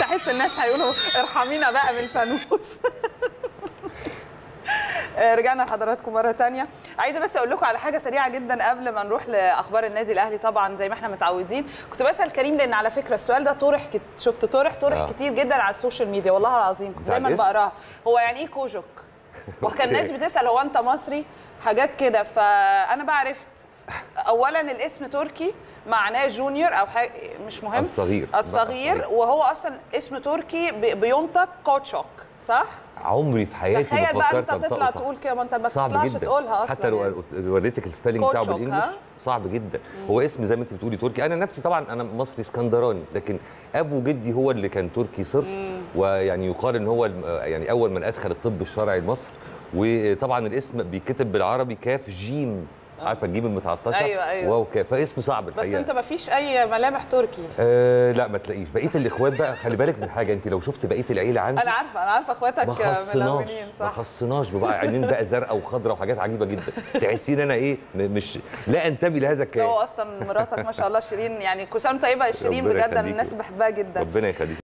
احس الناس هيقولوا ارحمينا بقى من الفانوس آه، رجعنا لحضراتكم مره تانية عايزه بس اقول لكم على حاجه سريعه جدا قبل ما نروح لاخبار النادي الاهلي طبعا زي ما احنا متعودين كنت بسال كريم لان على فكره السؤال ده طرح كت... شفت طرح طرح آه. كتير جدا على السوشيال ميديا والله العظيم كنت بتاع دايما الاسم؟ بقراها هو يعني ايه كوجوك وكان أوكي. الناس بتسال هو انت مصري حاجات كده فانا بقى عرفت اولا الاسم تركي معناه جونيور او حاجه مش مهم الصغير. الصغير بقى. وهو اصلا اسم تركي بي- بينطق كوتشوك صح عمري في حياتي ما تخيل بقى فكرت انت تطلع أنطقه صح. تقول كده ما انت ما صعب تطلعش جدا تقولها اصلا حتى لو يعني. وريتك السبيلنج بتاعه كوتشوك، بالانجلش ها؟ صعب جدا هو اسم زي ما انت بتقولي تركي انا نفسي طبعا انا مصري اسكندراني لكن ابو جدي هو اللي كان تركي صرف ويعني يقال ان هو الم- يعني اول من ادخل الطب الشرعي لمصر وطبعا الاسم بيتكتب بالعربي كاف جيم عارفه الجيم المتعطشه أيوة، أيوة. واو كاف فاسم صعب بس الحقيقه انت ما فيش اي ملامح تركي آه لا ما تلاقيش بقيه الاخوات بقى خلي بالك من حاجه انت لو شفت بقيه العيله عندي انا عارفه انا عارفه اخواتك ما خصناش ملونين ما صح خصناش بقى عينين بقى زرقاء وخضراء وحاجات عجيبه جدا تحسين انا ايه م- مش لا انتمي لهذا هو الكيان اصلا مراتك ما شاء الله شيرين يعني كل سنه وأنت طيبه يا شيرين ربنا بجد انا يخليكي. الناس بحبها جدا ربنا يخليك